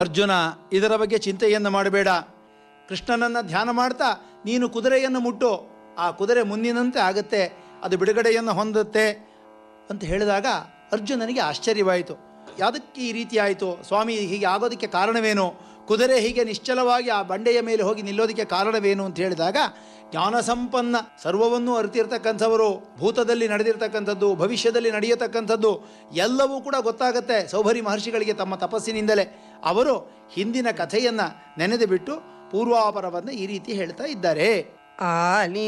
ಅರ್ಜುನ ಇದರ ಬಗ್ಗೆ ಚಿಂತೆಯನ್ನು ಮಾಡಬೇಡ ಕೃಷ್ಣನನ್ನು ಧ್ಯಾನ ಮಾಡ್ತಾ ನೀನು ಕುದುರೆಯನ್ನು ಮುಟ್ಟು ಆ ಕುದುರೆ ಮುಂದಿನಂತೆ ಆಗುತ್ತೆ ಅದು ಬಿಡುಗಡೆಯನ್ನು ಹೊಂದುತ್ತೆ ಅಂತ ಹೇಳಿದಾಗ ಅರ್ಜುನನಿಗೆ ಆಶ್ಚರ್ಯವಾಯಿತು ಯಾವುದಕ್ಕೆ ಈ ರೀತಿ ಆಯಿತು ಸ್ವಾಮಿ ಹೀಗೆ ಆಗೋದಕ್ಕೆ ಕಾರಣವೇನು ಕುದುರೆ ಹೀಗೆ ನಿಶ್ಚಲವಾಗಿ ಆ ಬಂಡೆಯ ಮೇಲೆ ಹೋಗಿ ನಿಲ್ಲೋದಕ್ಕೆ ಕಾರಣವೇನು ಅಂತ ಹೇಳಿದಾಗ ಜ್ಞಾನ ಸಂಪನ್ನ ಸರ್ವವನ್ನೂ ಅರಿತಿರ್ತಕ್ಕಂಥವರು ಭೂತದಲ್ಲಿ ನಡೆದಿರ್ತಕ್ಕಂಥದ್ದು ಭವಿಷ್ಯದಲ್ಲಿ ನಡೆಯತಕ್ಕಂಥದ್ದು ಎಲ್ಲವೂ ಕೂಡ ಗೊತ್ತಾಗುತ್ತೆ ಸೌಭರಿ ಮಹರ್ಷಿಗಳಿಗೆ ತಮ್ಮ ತಪಸ್ಸಿನಿಂದಲೇ ಅವರು ಹಿಂದಿನ ಕಥೆಯನ್ನು ನೆನೆದು ಬಿಟ್ಟು ಪೂರ್ವಾಪರವನ್ನು ಈ ರೀತಿ ಹೇಳ್ತಾ ಇದ್ದಾರೆ ಆನಿ